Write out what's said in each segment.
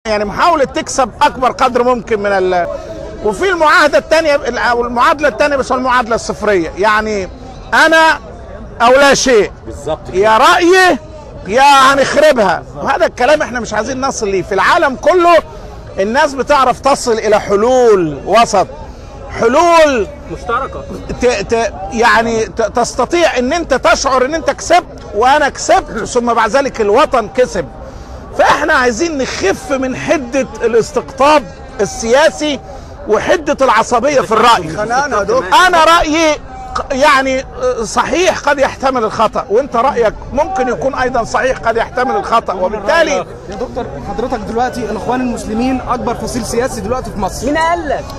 يعني محاوله تكسب اكبر قدر ممكن من ال وفي المعاهده الثانيه او المعادله الثانيه بس المعادله الصفريه يعني انا او لا شيء بالظبط يا رايي يا هنخربها وهذا الكلام احنا مش عايزين نصل ليه في العالم كله الناس بتعرف تصل الى حلول وسط حلول مشتركه ت... ت... يعني ت... تستطيع ان انت تشعر ان انت كسبت وانا كسبت ثم بعد ذلك الوطن كسب فاحنا عايزين نخف من حده الاستقطاب السياسي وحده العصبيه في الراي خنانة يا دكتور انا رايي ق- يعني صحيح قد يحتمل الخطا وانت رايك ممكن يكون ايضا صحيح قد يحتمل الخطا وبالتالي يا دكتور حضرتك دلوقتي الاخوان المسلمين اكبر فصيل سياسي دلوقتي في مصر مين قال لك؟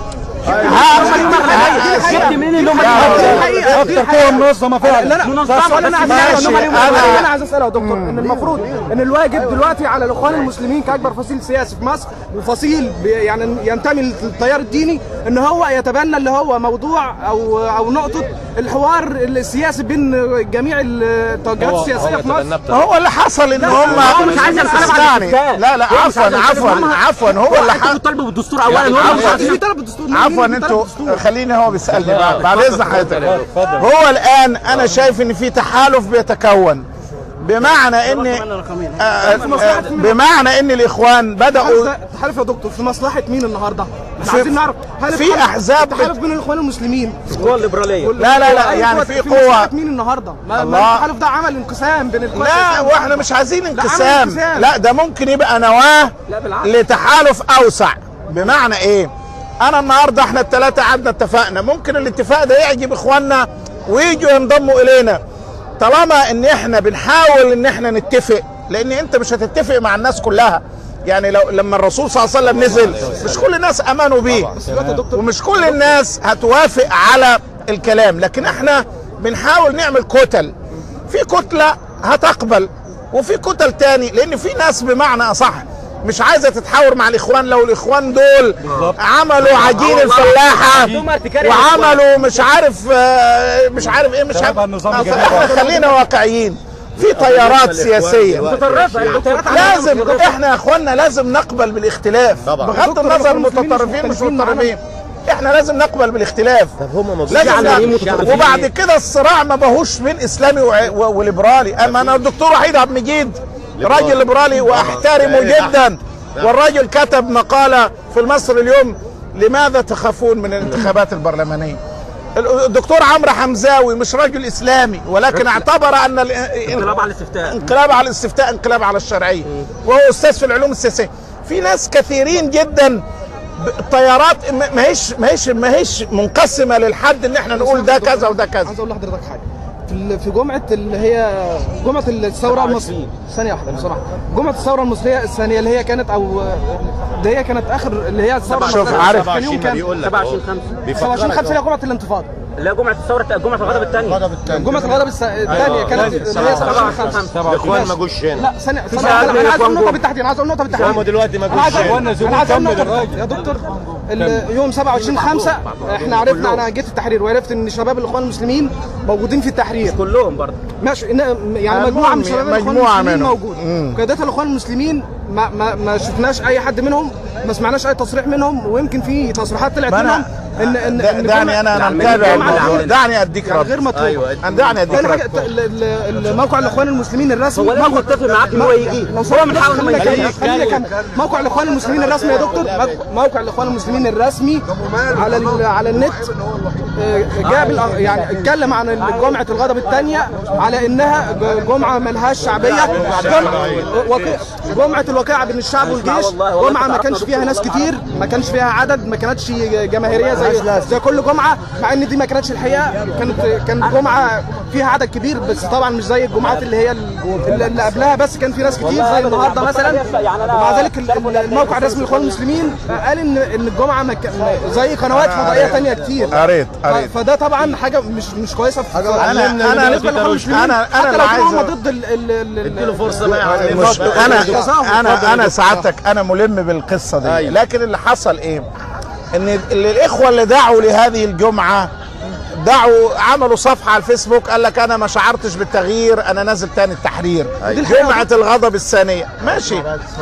ها- جبت منين اللي هم الحقيقه دي الحقيقه منظمه فعلا اللي انا منظمة. اللي انا عايز ماشي. اساله اللي أنا- انا عايز اساله يا دكتور ان المفروض ان الواجب دلوقتي على الاخوان المسلمين كاكبر فصيل سياسي في مصر وفصيل بي- يعني ينتمي للتيار الديني ان هو يتبنى اللي هو موضوع او او نقطه الحوار السياسي بين جميع التوجهات السياسيه في مصر هو اللي حصل ان هو هم مش عايز ينقلب على يعني الاستفتاء. لا لا هو مش عايز عفوا ينقلب. عفوا هم- عفوا هو اللي انتوا حصل بتطالبوا بالدستور اولا هم مش عفواً. عايزين في طلب الدستور عفوا مين في طلب انتوا الدستور؟ خليني هو بيسالني بعد بعد اذن حضرتك هو الان انا شايف ان في تحالف بيتكون بمعنى ان آه، آه، بمعنى ان الاخوان بداوا تحالف يا دكتور في مصلحه مين النهارده؟ احنا في- عايزين نعرف هل في التحالف- أحزاب التحالف بت- بين الاخوان المسلمين القوى الليبراليه لا، لا، لا، أي يعني قوة- في في قوة. مصلحة مين النهارده؟ ما, ما الله. التحالف ده عمل انقسام بين الاخوان لا واحنا مش عايزين انقسام انقسام. لا ده ممكن يبقى نواه لا، بالعكس. لتحالف اوسع بمعنى ايه انا النهارده احنا الثلاثه قعدنا اتفقنا ممكن الاتفاق ده يعجب اخواننا ويجوا ينضموا الينا طالما ان احنا بنحاول ان احنا نتفق لان انت مش هتتفق مع الناس كلها يعني لو لما الرسول صلى الله عليه وسلم نزل مش كل الناس امنوا بيه دلوقتي يا دكتور ومش كل الناس هتوافق على الكلام لكن احنا بنحاول نعمل كتل في كتلة هتقبل وفي كتل تاني لان في ناس بمعنى اصح مش عايزه تتحاور مع الاخوان لو الاخوان دول عملوا عجين الفلاحه ثم ارتكار وعملوا مش عارف آه، مش عارف ايه مش عارف احنا خلينا واقعيين في تيارات سياسيه متطرفه التيارات لازم احنا يا اخوانا لازم نقبل بالاختلاف بغض النظر المتطرفين مش متطرفين احنا لازم نقبل بالاختلاف طب هم موجودين لازم يعني نع- ايه متطرفين؟ وبعد كده الصراع ما بهوش بين اسلامي وع- و- وليبرالي اما انا الدكتور وحيد عبد المجيد راجل ليبرالي واحترمه جدا والراجل كتب مقاله في المصري اليوم لماذا تخافون من الانتخابات البرلمانيه الدكتور عمرو حمزاوي مش رجل اسلامي ولكن اعتبر ان ال- انقلاب على الاستفتاء انقلاب على الاستفتاء انقلاب على الشرعيه وهو استاذ في العلوم السياسيه في ناس كثيرين جدا ب- الطيارات ما ما هيش ما هيش ما هيش منقسمه للحد ان احنا نقول ده كذا وده كذا عايز اقول لحضرتك حاجه في ال- في جمعه اللي هي جمعه الثوره المصريه ثانيه واحده لو سمحت جمعه الثوره المصريه الثانيه اللي هي كانت او اللي هي كانت اخر اللي هي الثوره شوف، المصرية. عارف. كان يوم كام 27 5 27 5 اللي هي جمعه الانتفاضه لا جمعه الثوره جمعه الغضب الثانيه جمعه الغضب الس- الثانيه كانت اللي هي 27 5 الاخوان ما جوش هنا لا ثانيه ثانيه سؤال انا بين عايز اقول الإخوان نقطه جوه. بالتحديد انا عايز اقول نقطه بالتحديد هم دلوقتي ما انا عايز جوش اقول هنا انا عايز اقول نقطه يا دكتور ال- يوم 27 5 احنا عرفنا انا جيت التحرير وعرفت ان شباب الاخوان المسلمين موجودين في التحرير كلهم برضه ماشي إن- يعني آه، مجموعه من مجموعة- شباب الاخوان مجموعة المسلمين منهم. موجود قيادات الاخوان المسلمين ما, ما, ما شفناش اي حد منهم ما سمعناش اي تصريح منهم ويمكن في تصريحات طلعت ما منهم أنا- ان ان دا- إن دعني انا انا الجمعة- متابع الجمعة الموضوع العامة. دعني اديك يعني رد غير مطلوب أيوة. دعني اديك تاني حاجه رد ال- ال- ال- موقع الاخوان المسلمين الرسمي هو لازم موقع- يتفق معاك ان هو يجي لو هو سمحت بنحاول ما خلينا يجيش أكمل- خلينا أكمل. موقع الاخوان المسلمين الرسمي يا دكتور موقع الاخوان المسلمين الرسمي على ال- على النت آه، جاب الأ- يعني اتكلم عن جمعه الغضب الثانيه على انها ج- جمعه ملهاش شعبيه جمعه وقي- جمعه الواقعه بين الشعب والجيش جمعه ما كانش فيها ناس كتير ما كانش فيها عدد ما كانتش جماهيريه زي زي كل جمعه مع ان دي ما كانتش الحقيقه كانت كانت جمعه فيها عدد كبير بس طبعا مش زي الجمعات اللي هي ال- اللي قبلها بس كان في ناس كتير زي النهارده مثلا ومع ذلك ال- ال- الموقع الرسمي للاخوان المسلمين قال ان ان الجمعه ما كان- زي قنوات فضائيه ثانيه كتير قريت قريت ف- فده طبعا حاجه مش مش كويسه في انا انا بالنسبه للاخوان المسلمين انا حتى انا اللي لو كانوا هم عايز ضد ال ال ال- اديله فرصه بقى مش انا جزاهم. انا انا سعادتك انا ملم بالقصه دي أيوة. لكن اللي حصل ايه ان اللي الاخوه اللي دعوا لهذه الجمعه دعوا عملوا صفحه على الفيسبوك قال لك انا ما شعرتش بالتغيير انا نازل تاني التحرير جمعه الغضب الثانيه ماشي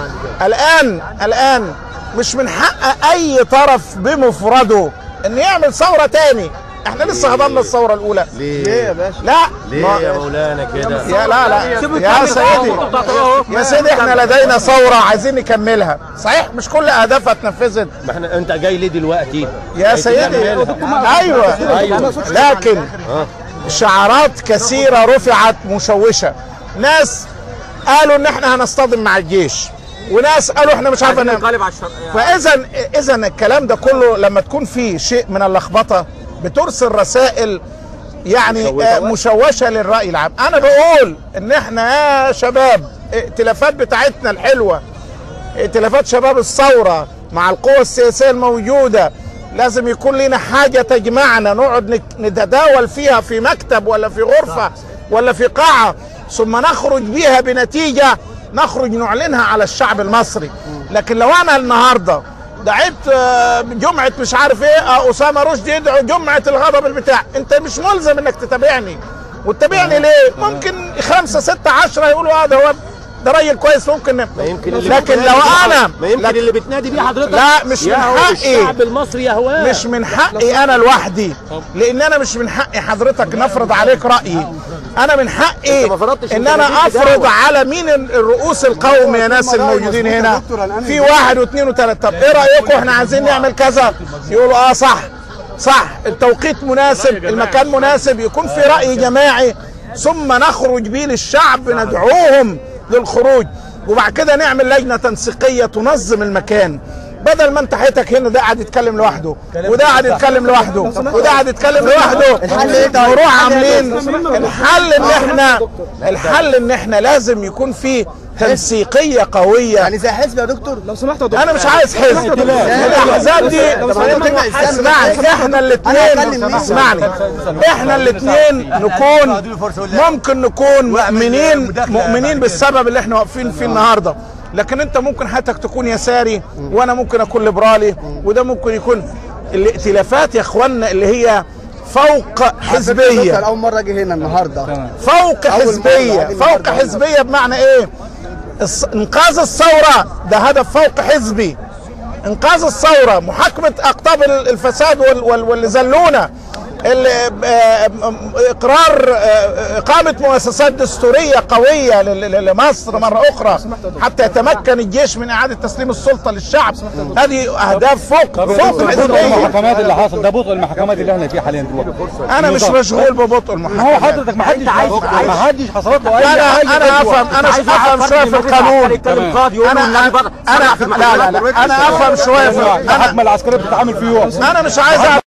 الان الان مش من حق اي طرف بمفرده ان يعمل ثوره تاني احنا لسه هضمنا الثوره الاولى ليه يا باشا لا ليه يا مولانا كده يا لا لا يا سيدي اهو يا سيدي احنا لدينا ثوره عايزين نكملها صحيح مش كل اهدافها اتنفذت ما احنا انت جاي ليه دلوقتي يا جاي سيدي تكملها. ايوه أيوة. لكن شعارات كثيره رفعت مشوشه ناس قالوا ان احنا هنصطدم مع الجيش وناس قالوا احنا مش عارفه نعمل نقلب على الشر فاذا اذا الكلام ده كله لما تكون فيه شيء من اللخبطه بترسل رسائل يعني آه، مشوشه للراي العام انا بقول ان احنا يا شباب ائتلافات بتاعتنا الحلوه ائتلافات شباب الثوره مع القوى السياسيه الموجوده لازم يكون لنا حاجه تجمعنا نقعد نك- نتداول فيها في مكتب ولا في غرفه ولا في قاعه ثم نخرج بيها بنتيجه نخرج نعلنها على الشعب المصري لكن لو انا النهارده دعيت آه، جمعه مش عارف ايه آه، اسامه رشدي يدعو جمعه الغضب البتاع انت مش ملزم انك تتابعني وتتابعني ليه ممكن خمسة ستة عشرة يقولوا اه ده هو ده راجل كويس ممكن ما يمكن اللي لكن بتنادي لو بيه- انا ما يمكن لكن اللي بتنادي بيه حضرتك لا مش من يهوى حقي الشعب المصري يهواه مش من حقي انا لوحدي لان انا مش من حقي حضرتك نفرض عليك رايي انا من حقي أنت ما فرضتش، ان أنت انا ناديت افرض بدعوة. على مين الرؤوس القوم يا ناس الموجودين هنا في واحد واثنين وثلاثه طب ايه رايكم احنا عايزين نعمل كذا يقولوا اه صح صح التوقيت مناسب المكان مناسب يكون في راي جماعي ثم نخرج بيه للشعب ندعوهم للخروج وبعد كده نعمل لجنه تنسيقيه تنظم المكان بدل ما انت حياتك هنا ده قاعد يتكلم لوحده وده قاعد يتكلم لوحده وده قاعد يتكلم لوحده الحل ايه طيب؟ نروح عاملين الحل ان احنا الحل ان احنا لازم يكون في تنسيقيه قويه يعني زي حزب يا دكتور لو سمحت يا دكتور انا مش عايز حزب الاحزاب دي اسمعني احنا الاثنين اسمعني احنا الاثنين نكون ممكن نكون مؤمنين مؤمنين بالسبب اللي احنا واقفين فيه النهارده لكن انت ممكن حياتك تكون يساري وانا ممكن اكون ليبرالي وده ممكن يكون الائتلافات يا اخوانا اللي هي فوق حزبيه اول مره اجي هنا النهارده فوق أول مرة حزبيه أجي فوق النهاردة. حزبيه بمعنى ايه الص- انقاذ الثوره ده هدف فوق حزبي انقاذ الثوره محاكمه اقطاب ال- الفساد وال- وال- واللي زلونا ال- آه، اقرار آه، اقامه مؤسسات دستوريه قويه ل- ل- لمصر مره اخرى حتى يتمكن الجيش من اعاده تسليم السلطه للشعب هذه اهداف فوق فوق بطء الحزبيه المحاكمات اللي حصل ده بطء المحاكمات اللي احنا فيه حاليا دلوقتي انا مش مشغول ببطء ما هو المحاكمات حضرتك ما حدش ما حدش حصلت له اي انا أي انا فدوى. افهم انا افهم شويه في القانون يتكلم قاضي يقول له انا النبي بره انا لا لا لا انا افهم شويه في المحاكمه انا العسكريه بتتعامل فيه انا مش عايز